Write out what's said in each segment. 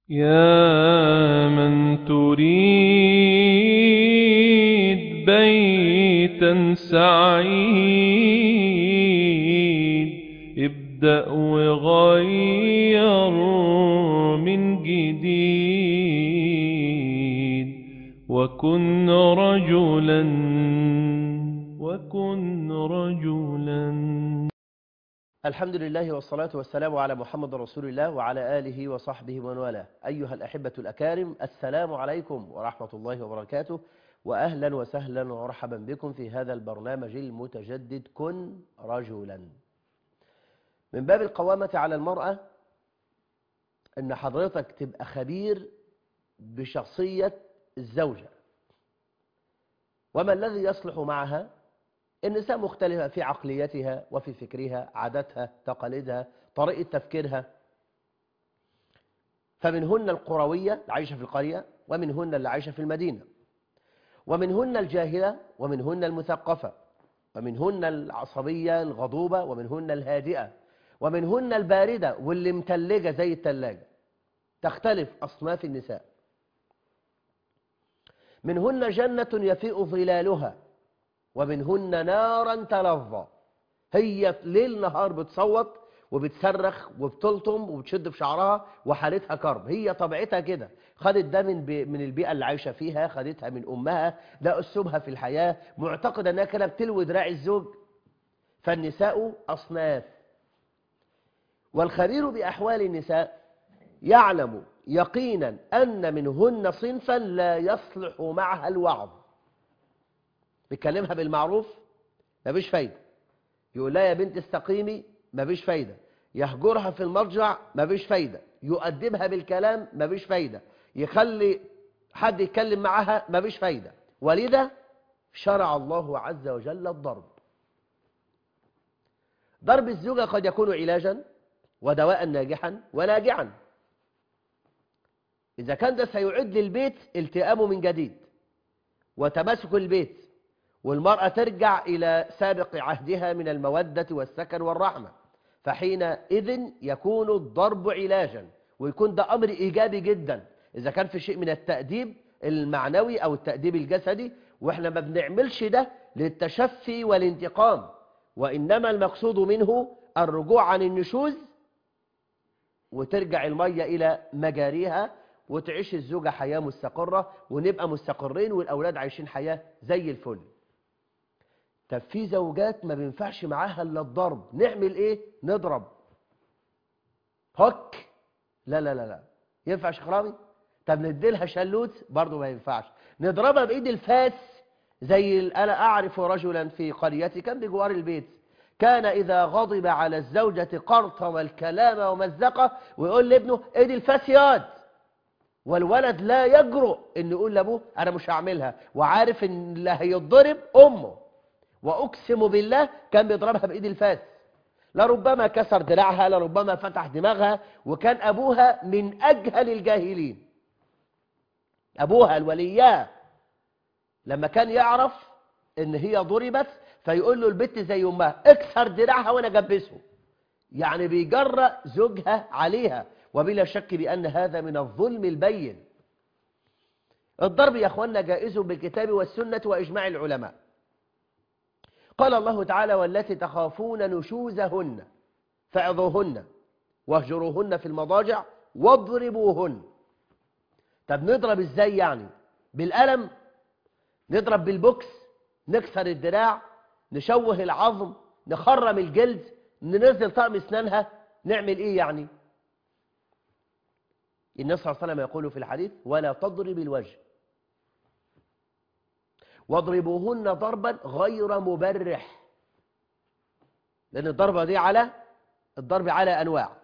يا من تريد بيتا سعيد ابدأ وغير من جديد وكن رجلا وكن رجلا الحمد لله والصلاة والسلام على محمد رسول الله وعلى آله وصحبه ومن والاه أيها الأحبة الأكارم السلام عليكم ورحمة الله وبركاته وأهلا وسهلا ومرحبا بكم في هذا البرنامج المتجدد كن رجلا من باب القوامة على المرأة أن حضرتك تبقى خبير بشخصية الزوجة وما الذي يصلح معها النساء مختلفة في عقليتها وفي فكرها عاداتها تقاليدها طريقة تفكيرها فمنهن القروية اللي عايشة في القرية ومنهن اللي عايشة في المدينة ومنهن الجاهلة ومنهن المثقفة ومنهن العصبية الغضوبة ومنهن الهادئة ومنهن الباردة واللي متلجة زي التلاجة تختلف أصناف النساء منهن جنة يفيء ظلالها ومنهن نارا تلظى هي ليل نهار بتصوت وبتصرخ وبتلطم وبتشد في شعرها وحالتها كرب هي طبيعتها كده خدت ده من بي من البيئة اللي عايشة فيها خدتها من أمها ده أسلوبها في الحياة معتقدة أنها كده بتلوي دراع الزوج فالنساء أصناف والخبير بأحوال النساء يعلم يقينا أن منهن صنفا لا يصلح معها الوعظ بيكلمها بالمعروف مفيش فايدة يقول لها يا بنت استقيمي مفيش فايدة يهجرها في المرجع مفيش فايدة يؤدبها بالكلام مفيش فايدة يخلي حد يتكلم معها مفيش فايدة ولذا شرع الله عز وجل الضرب ضرب الزوجة قد يكون علاجا ودواء ناجحا وناجعا إذا كان ده سيعد للبيت التئامه من جديد وتماسك البيت والمرأة ترجع إلى سابق عهدها من المودة والسكن والرحمة فحينئذ يكون الضرب علاجا ويكون ده أمر إيجابي جدا إذا كان في شيء من التأديب المعنوي أو التأديب الجسدي وإحنا ما بنعملش ده للتشفي والانتقام وإنما المقصود منه الرجوع عن النشوز وترجع المية إلى مجاريها وتعيش الزوجة حياة مستقرة ونبقى مستقرين والأولاد عايشين حياة زي الفل طب في زوجات ما بينفعش معاها الا الضرب نعمل ايه نضرب هك لا لا لا لا ينفع شخرامي طب نديلها شلوت برضه ما ينفعش نضربها بايد الفاس زي انا اعرف رجلا في قريتي كان بجوار البيت كان اذا غضب على الزوجة قرطم الكلام ومزقه ويقول لابنه ايد الفاس ياد والولد لا يجرؤ ان يقول لابوه انا مش هعملها وعارف ان اللي هيتضرب امه وأقسم بالله كان بيضربها بإيد الفاس لربما كسر دراعها لربما فتح دماغها وكان أبوها من أجهل الجاهلين أبوها الولياه لما كان يعرف إن هي ضربت فيقول له البت زي أمها اكسر دراعها وأنا جبسه يعني بيجرأ زوجها عليها وبلا شك بأن هذا من الظلم البين الضرب يا أخوانا جائز بالكتاب والسنة وإجماع العلماء قال الله تعالى والتي تخافون نشوزهن فعظوهن واهجروهن في المضاجع واضربوهن طب نضرب ازاي يعني بالقلم نضرب بالبوكس نكسر الدراع نشوه العظم نخرم الجلد ننزل طقم اسنانها نعمل ايه يعني النبي صلى الله عليه وسلم يقول في الحديث ولا تضرب الوجه واضربوهن ضربا غير مبرح لأن الضربة دي على الضرب على أنواع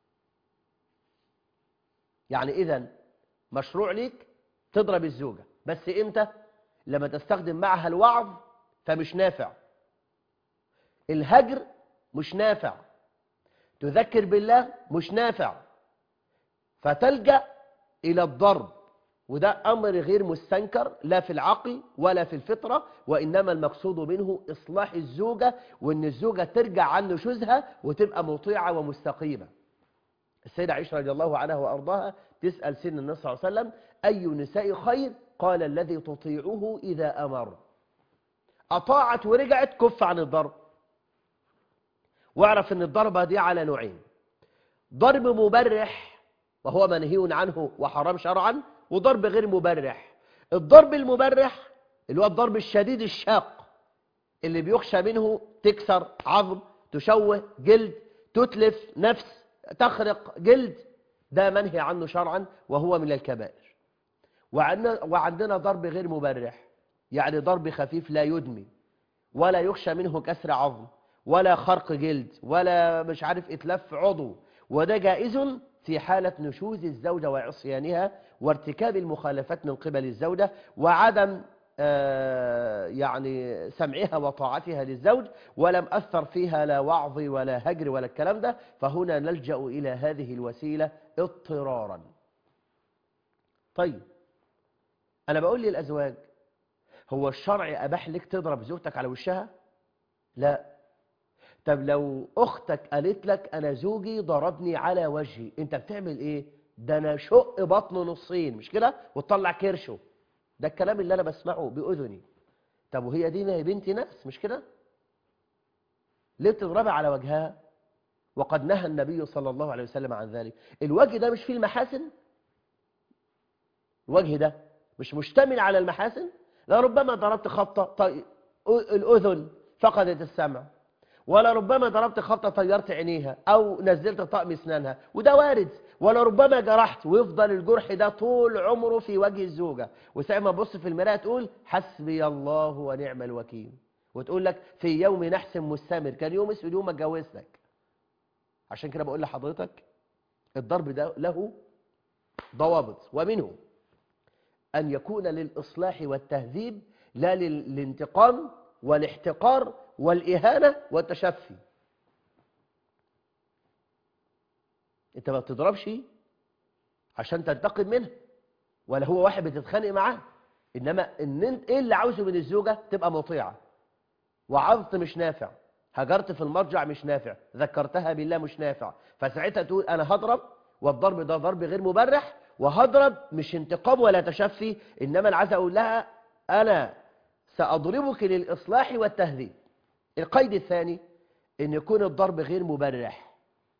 يعني إذا مشروع ليك تضرب الزوجة بس إمتى لما تستخدم معها الوعظ فمش نافع الهجر مش نافع تذكر بالله مش نافع فتلجأ إلى الضرب وده أمر غير مستنكر لا في العقل ولا في الفطرة وإنما المقصود منه إصلاح الزوجة وإن الزوجة ترجع عن نشوزها وتبقى مطيعة ومستقيمة السيدة عائشة رضي الله عنها وأرضاها تسأل سن النبي صلى الله عليه وسلم أي نساء خير قال الذي تطيعه إذا أمر أطاعت ورجعت كف عن الضرب واعرف أن الضربة دي على نوعين ضرب مبرح وهو منهي عنه وحرام شرعا وضرب غير مبرح الضرب المبرح اللي هو الضرب الشديد الشاق اللي بيخشى منه تكسر عظم تشوه جلد تتلف نفس تخرق جلد ده منهي عنه شرعا وهو من الكبائر وعندنا, وعندنا ضرب غير مبرح يعني ضرب خفيف لا يدمي ولا يخشى منه كسر عظم ولا خرق جلد ولا مش عارف اتلاف عضو وده جائز في حالة نشوز الزوجة وعصيانها وارتكاب المخالفات من قبل الزوجة وعدم آه، يعني سمعها وطاعتها للزوج ولم أثر فيها لا وعظ ولا هجر ولا الكلام ده فهنا نلجأ إلى هذه الوسيلة اضطرارا طيب أنا بقول للأزواج هو الشرع أباح لك تضرب زوجتك على وشها لا طب لو أختك قالت لك أنا زوجي ضربني على وجهي أنت بتعمل إيه ده أنا شق بطنه نصين مش كده وتطلع كرشه ده الكلام اللي أنا بسمعه بأذني طب وهي دي ما هي بنت ناس مش كده ليه بتضربها على وجهها وقد نهى النبي صلى الله عليه وسلم عن ذلك الوجه ده مش فيه المحاسن الوجه ده مش مشتمل على المحاسن لربما ضربت خبطة طي... الأذن فقدت السمع ولا ربما ضربت خبطة طيرت عينيها أو نزلت طقم اسنانها وده وارد ولا ربما جرحت ويفضل الجرح ده طول عمره في وجه الزوجة وساعة ما تبص في المراية تقول حسبي الله ونعم الوكيل وتقول لك في يوم نحس مستمر كان يوم اسود يوم ما اتجوزتك عشان كده بقول لحضرتك الضرب ده له ضوابط ومنه أن يكون للإصلاح والتهذيب لا للانتقام والاحتقار والإهانة والتشفي انت ما بتضربش عشان تنتقم منها ولا هو واحد بتتخانق معاه انما ان انت ايه اللي عاوزه من الزوجه تبقى مطيعه وعظت مش نافع هجرت في المرجع مش نافع ذكرتها بالله مش نافع فساعتها تقول انا هضرب والضرب ده ضرب غير مبرح وهضرب مش انتقام ولا تشفي انما انا عايز اقول لها انا ساضربك للاصلاح والتهذيب القيد الثاني ان يكون الضرب غير مبرح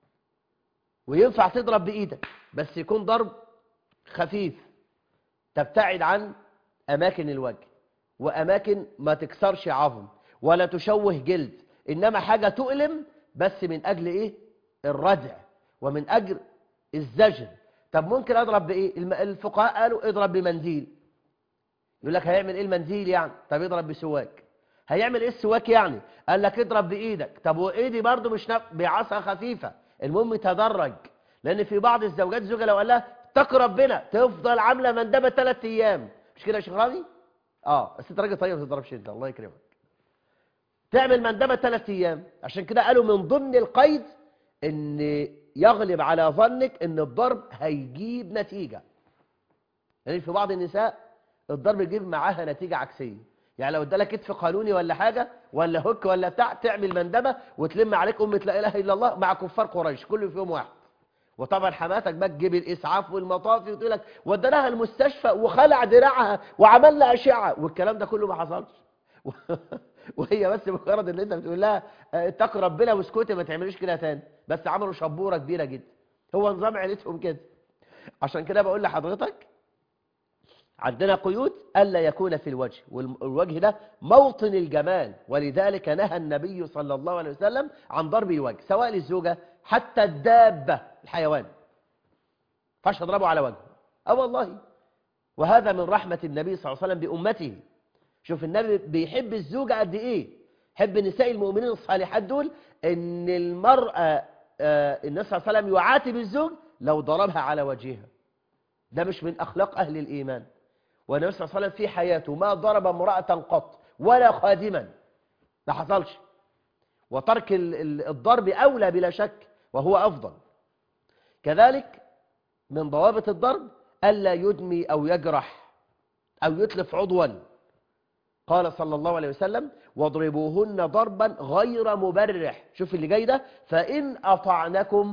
وينفع تضرب بايدك بس يكون ضرب خفيف تبتعد عن اماكن الوجه واماكن ما تكسرش عظم ولا تشوه جلد انما حاجه تؤلم بس من اجل ايه الردع ومن اجل الزجر طب ممكن اضرب بايه الم- الفقهاء قالوا اضرب بمنديل يقول لك هيعمل ايه المنديل يعني طب اضرب بسواك هيعمل ايه السواك يعني قال لك اضرب بايدك طب وايدي برضو مش نف... بعصا خفيفه المهم تدرج لان في بعض الزوجات زوجها لو قال لها اتق ربنا تفضل عامله مندبه ثلاث ايام مش كده يا شيخ راضي اه بس انت راجل طيب ما تضربش انت الله يكرمك تعمل مندبه ثلاث ايام عشان كده قالوا من ضمن القيد ان يغلب على ظنك ان الضرب هيجيب نتيجه يعني في بعض النساء الضرب يجيب معاها نتيجه عكسيه يعني لو ادالك كتف قانوني ولا حاجه ولا هوك ولا بتاع تعمل مندبه وتلم عليك امه لا اله الا الله مع كفار قريش كله في يوم واحد وطبعا حماتك بقى تجيب الاسعاف والمطافي وتقول لك وديناها المستشفى وخلع دراعها وعملنا اشعه والكلام ده كله ما حصلش وهي بس مجرد ان انت بتقول لها اه، اتقي ربنا واسكتي ما تعمليش كده تاني بس عملوا شبوره كبيره جدا هو نظام عيلتهم كده عشان كده بقول لحضرتك عندنا قيود ألا يكون في الوجه والوجه ده موطن الجمال ولذلك نهى النبي صلى الله عليه وسلم عن ضرب الوجه سواء للزوجة حتى الدابة الحيوان فاش اضربه على وجهه اه والله وهذا من رحمة النبي صلى الله عليه وسلم بأمته شوف النبي بيحب الزوجة قد ايه حب نساء المؤمنين الصالحات دول ان المرأة آه، النبي صلى الله عليه وسلم يعاتب الزوج لو ضربها على وجهها ده مش من أخلاق أهل الإيمان والنبي صلى الله عليه وسلم في حياته ما ضرب امرأة قط ولا خادما ما حصلش وترك ال- ال- الضرب أولى بلا شك وهو أفضل كذلك من ضوابط الضرب ألا يدمي أو يجرح أو يتلف عضوا قال صلى الله عليه وسلم واضربوهن ضربا غير مبرح شوف اللي جاي ده فإن أطعنكم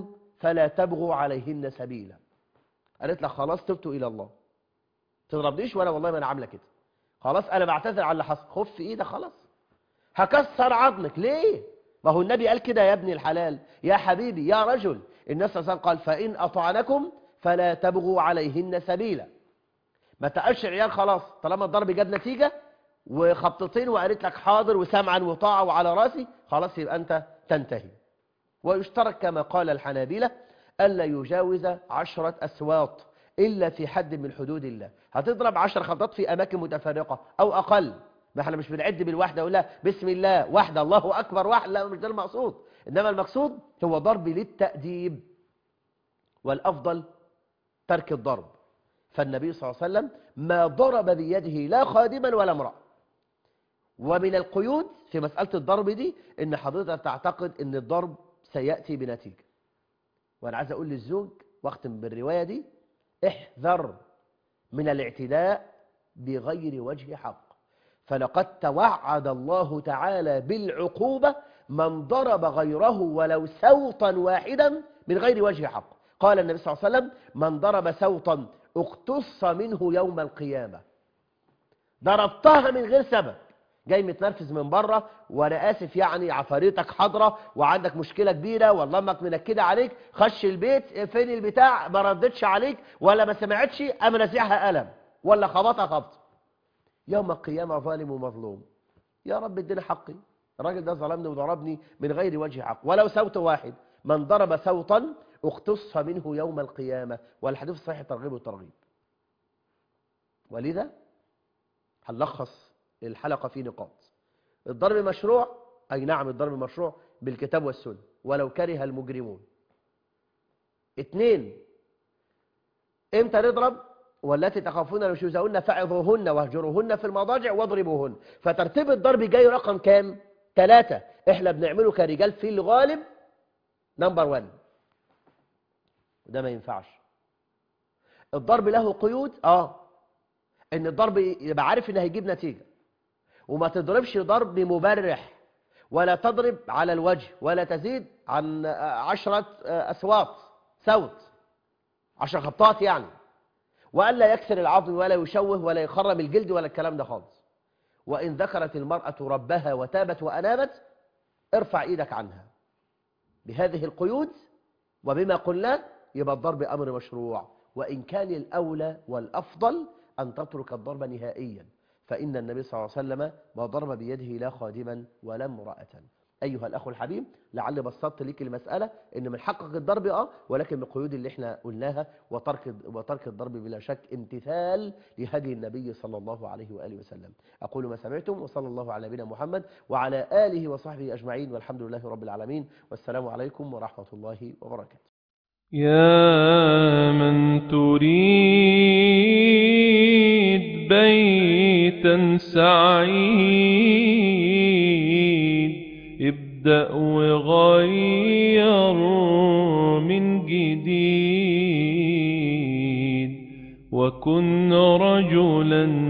فلا تبغوا عليهن سبيلا قالت لك خلاص تبت إلى الله تضربنيش ولا والله ما أنا عاملة كده خلاص أنا بعتذر على اللي حصل خف في إيدك خلاص هكسر عظمك ليه ما هو النبي قال كده يا ابن الحلال يا حبيبي يا رجل النبي صلى الله عليه وسلم قال فإن أطعنكم فلا تبغوا عليهن سبيلا ما تقالش عيال خلاص طالما الضرب جاب نتيجة وخبطتين وقالت لك حاضر وسمعا وطاعة وعلى راسي خلاص يبقى أنت تنتهي ويشترك كما قال الحنابلة ألا يجاوز عشرة أسواط إلا في حد من حدود الله هتضرب عشر خبطات في أماكن متفرقة أو أقل ما احنا مش بنعد بالواحدة يقول لها بسم الله واحدة الله أكبر واحد لا مش ده المقصود إنما المقصود هو ضرب للتأديب والأفضل ترك الضرب فالنبي صلى الله عليه وسلم ما ضرب بيده لا خادما ولا امرأة ومن القيود في مسألة الضرب دي إن حضرتك تعتقد إن الضرب سيأتي بنتيجة وأنا عايز أقول للزوج واختم بالرواية دي احذر من الاعتداء بغير وجه حق فلقد توعد الله تعالى بالعقوبة من ضرب غيره ولو سوطا واحدا من غير وجه حق قال النبي صلى الله عليه وسلم من ضرب سوطا اقتص منه يوم القيامة ضربتها من غير سبب جاي متنرفز من بره وانا اسف يعني عفاريتك حاضره وعندك مشكله كبيره والله امك منكده عليك خش البيت فين البتاع ما ردتش عليك ولا ما سمعتش قام رازعها قلم ولا خبطها خبط يوم القيامه ظالم ومظلوم يا رب اديني حقي الراجل ده ظلمني وضربني من غير وجه حق ولو صوت واحد من ضرب صوتا اقتص منه يوم القيامه والحديث صحيح الترغيب والترغيب ولذا هنلخص الحلقة في نقاط الضرب مشروع أي نعم الضرب مشروع بالكتاب والسنة ولو كره المجرمون اثنين امتى نضرب والتي تخافون نشوزهن فعظوهن واهجروهن في المضاجع واضربوهن فترتيب الضرب جاي رقم كام ثلاثة احنا بنعمله كرجال في الغالب نمبر 1 وده ما ينفعش الضرب له قيود اه ان الضرب يبقى عارف ان هيجيب نتيجه وما تضربش ضرب مبرح ولا تضرب على الوجه ولا تزيد عن عشرة أسواط صوت عشر خبطات يعني وألا يكسر العظم ولا يشوه ولا يخرم الجلد ولا الكلام ده خالص وإن ذكرت المرأة ربها وتابت وأنابت ارفع إيدك عنها بهذه القيود وبما قلنا يبقى الضرب أمر مشروع وإن كان الأولى والأفضل أن تترك الضرب نهائيا فإن النبي صلى الله عليه وسلم ما ضرب بيده لا خادما ولا امرأة أيها الأخ الحبيب لعل بسطت لك المسألة إن من حقك الضرب أه ولكن بالقيود اللي احنا قلناها وترك وترك الضرب بلا شك امتثال لهدي النبي صلى الله عليه وآله وسلم أقول ما سمعتم وصلى الله على نبينا محمد وعلى آله وصحبه أجمعين والحمد لله رب العالمين والسلام عليكم ورحمة الله وبركاته يا من تريد بيتا سعيد ابدأ وغير من جديد وكن رجلا